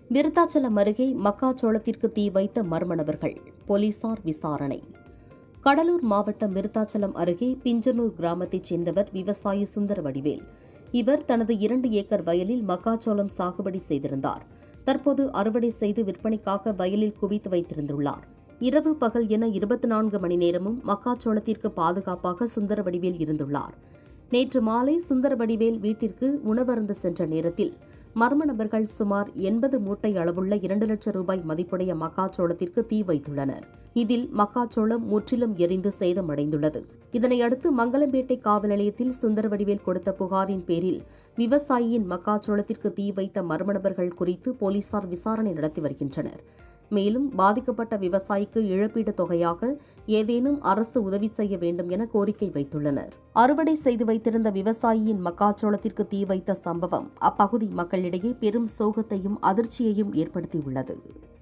விருத்தாச்சலம் அருகே மக்காச்சோளத்திற்கு தீ வைத்த மர்ம நபர்கள் போலீசார் விசாரணை கடலூர் மாவட்டம் விருத்தாச்சலம் அருகே பிஞ்சனூர் கிராமத்தைச் சேர்ந்தவர் விவசாயி சுந்தர வடிவேல் இவர் தனது இரண்டு ஏக்கர் வயலில் மக்காச்சோளம் சாகுபடி செய்திருந்தார் தற்போது அறுவடை செய்து விற்பனைக்காக வயலில் குவித்து வைத்திருந்துள்ளார் இரவு பகல் என இருபத்தி நான்கு மணி நேரமும் மக்காச்சோளத்திற்கு பாதுகாப்பாக சுந்தர வடிவேல் இருந்துள்ளார் நேற்று மாலை சுந்தர வடிவேல் வீட்டிற்கு உணவருந்து சென்ற நேரத்தில் மர்ம நபர்கள் சுமார் எண்பது மூட்டை அளவுள்ள இரண்டு லட்சம் ரூபாய் மதிப்புடைய மக்காச்சோளத்திற்கு தீ வைத்துள்ளனர் இதில் மக்காச்சோளம் முற்றிலும் எரிந்து சேதமடைந்துள்ளது இதனையடுத்து மங்கலம்பேட்டை காவல் நிலையத்தில் சுந்தர வடிவேல் கொடுத்த புகாரின் பேரில் விவசாயியின் மக்காச்சோளத்திற்கு தீ வைத்த மர்ம நபர்கள் குறித்து போலீசார் விசாரணை நடத்தி வருகின்றனர் மேலும் பாதிக்கப்பட்ட விவசாயிக்கு இழப்பீடு தொகையாக ஏதேனும் அரசு உதவி செய்ய வேண்டும் என கோரிக்கை வைத்துள்ளனர் அறுவடை செய்து வைத்திருந்த விவசாயியின் மக்காச்சோளத்திற்கு தீ வைத்த சம்பவம் அப்பகுதி மக்களிடையே பெரும் சோகத்தையும் அதிர்ச்சியையும் ஏற்படுத்தியுள்ளது